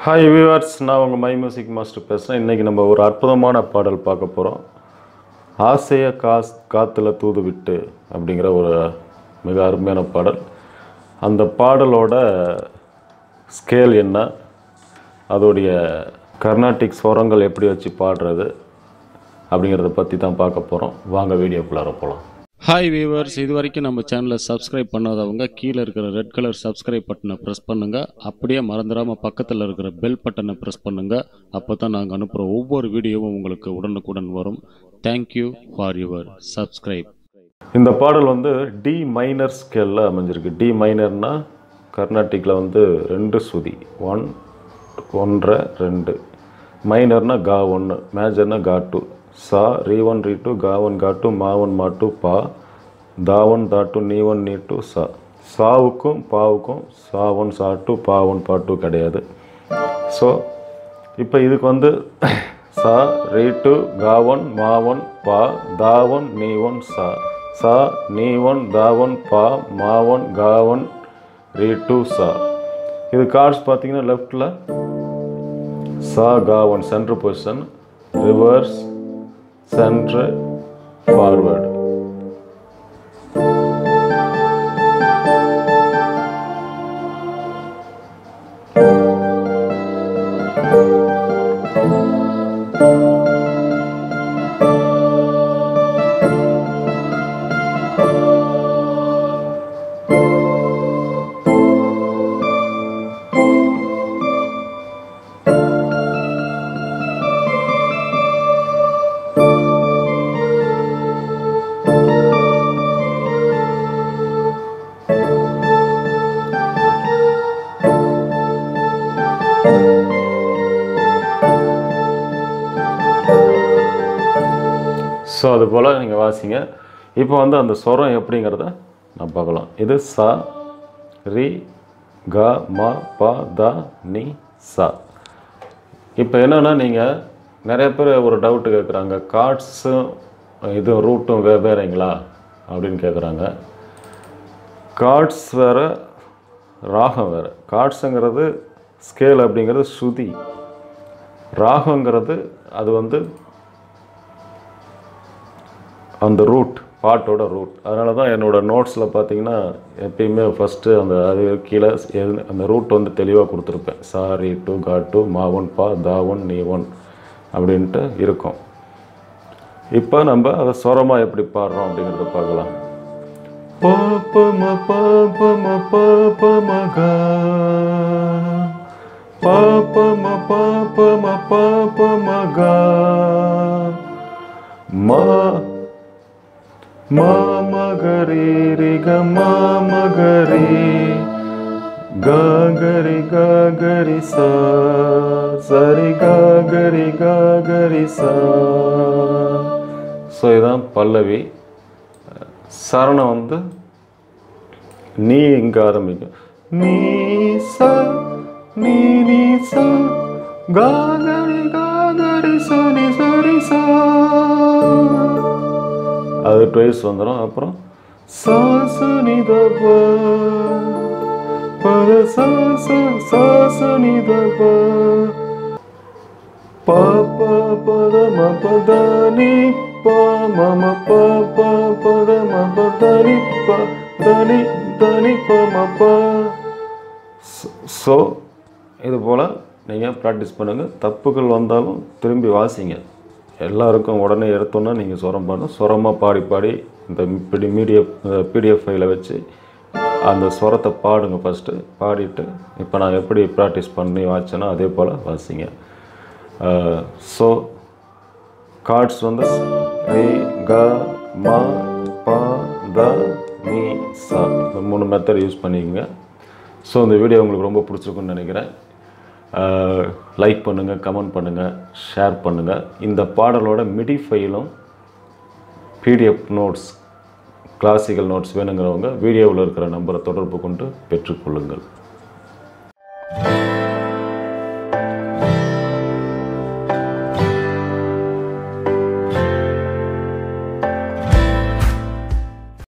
hi viewers நான் உங்கள் my music master பேசுகிறேன் இன்றைக்கி நம்ம ஒரு அற்புதமான பாடல் பார்க்க போகிறோம் ஆசைய காஸ் காற்றுல தூது விட்டு அப்படிங்கிற ஒரு மிக அருமையான பாடல் அந்த பாடலோட ஸ்கேல் என்ன அதோடைய கர்நாடிக் ஸ்வரங்கள் எப்படி வச்சு பாடுறது அப்படிங்கிறத பற்றி தான் பார்க்க போகிறோம் வாங்க வீடியோக்குள்ளார போகலாம் ஹாய் வீவர்ஸ் இது வரைக்கும் நம்ம சேனலை சப்ஸ்கிரைப் பண்ணாதவங்க கீழே இருக்கிற ரெட் கலர் சப்ஸ்கிரைப் பட்டனை ப்ரெஸ் பண்ணுங்கள் அப்படியே மறந்துடாமல் பக்கத்தில் இருக்கிற பெல் பட்டனை ப்ரெஸ் பண்ணுங்கள் அப்போ தான் நாங்கள் அனுப்புகிற ஒவ்வொரு வீடியோவும் உங்களுக்கு உடனுக்குடன் வரும் தேங்க்யூ ஃபார் யுவர் சப்ஸ்கிரைப் இந்த பாடல் வந்து டி மைனர் ஸ்கேலில் அமைஞ்சிருக்கு டி மைனர்னா கர்நாடிக்கில் வந்து ரெண்டு சுதி ஒன் ஒன்றரை ரெண்டு மைனர்னா கா ஒன்று மேஜர்னா கா டூ சா ரீ ஒன் ரீ டூ கா ஒன் கா டூ மா ஒன் மா டூ பா தா ஒன் தா டூ நீ ஒன் நீ டூ சா சாவுக்கும் பாவுக்கும் சா ஒன் சா டூ பா ஒன் பா டூ கிடையாது ஸோ இப்போ இதுக்கு வந்து சா ரீ டு காவன் மாவன் பா தாவன் நீவன் சா சா நீவன் தாவன் பா மாவன் காவன் ரீ டு சா இது கார்ட்ஸ் பார்த்தீங்கன்னா லெஃப்டில் சா காவன் centre position reverse centre forward so அது போல் நீங்கள் வாசிங்க இப்போ வந்து அந்த ஸ்வரம் எப்படிங்கிறத நான் பார்க்கலாம் இது சா ரி க ம ப த நி சா இப்போ என்னென்னா நீங்கள் நிறைய பேர் ஒரு டவுட்டு கேட்குறாங்க கார்ட்ஸும் இது ரூட்டும் வெவ்வேறுங்களா அப்படின்னு கேட்குறாங்க கார்ட்ஸ் வேறு ராகம் வேறு கார்ட்ஸுங்கிறது ஸ்கேல் அப்படிங்கிறது ஸ்ருதி ராகங்கிறது அது வந்து அந்த ரூட் பாட்டோட ரூட் அதனால தான் என்னோடய நோட்ஸில் பார்த்தீங்கன்னா எப்பயுமே ஃபஸ்ட்டு அந்த அது கீழே எது- அந்த ரூட் வந்து தெளிவாக கொடுத்துருப்பேன் சாரி டு காட் டு மாவன் பா தாவன் நீவன் அப்படின்ட்டு இருக்கும் இப்போ நம்ம அதை சொரமாக எப்படி பாடுறோம் அப்படிங்கிறத பார்க்கலாம் பாப்பம பாப்பம பாப்பம கா பாப்பம பாப்பம பாப்பம கா மா மாமகரி ரி க மாமகரி காகரி காகரி சா சரி காகரி காகரி சா ஸோ இதான் பல்லவி சரணம் வந்து நீ இங்கே ஆரம்பிக்கும் நீ சா நீ நீ சா காகரி காகரி சரி சரி சா அது ட்வைஸ் வந்துடும் அப்புறம் சா ச நி த ப பர சா ச சா ச நி த ப ப ப பத ம பத நி ப ம ம ப ப பத ம பத நி ப த நி த நி ப ம ப ஸோ இது போல் நீங்கள் ப்ராக்டிஸ் பண்ணுங்கள் தப்புகள் வந்தாலும் திரும்பி வாசிங்க எல்லாருக்கும் உடனே எடுத்தோன்னா நீங்கள் சுரம் பாடணும் சுரமாக பாடி பாடி இந்த பிடி மீடிஎஃப் பிடிஎஃப் ஃபைலை வச்சு அந்த ஸ்வரத்தை பாடுங்க ஃபஸ்ட்டு பாடிட்டு இப்போ நான் எப்படி ப்ராக்டிஸ் பண்ணி வாச்சேனோ அதே போல் வாசிங்க ஸோ கார்ட்ஸ் வந்து ரி க ம ப த நீ சா இந்த மூணு மெத்தட் யூஸ் பண்ணிக்கோங்க ஸோ இந்த வீடியோ உங்களுக்கு ரொம்ப பிடிச்சிருக்குன்னு நினைக்கிறேன் லைக் பண்ணுங்கள் கமெண்ட் பண்ணுங்கள் ஷேர் பண்ணுங்கள் இந்த பாடலோட மிடி ஃபைலும் பிடிஎஃப் நோட்ஸ் கிளாசிக்கல் நோட்ஸ் வேணுங்கிறவங்க வீடியோவில் இருக்கிற நம்பரை தொடர்பு கொண்டு பெற்றுக்கொள்ளுங்கள்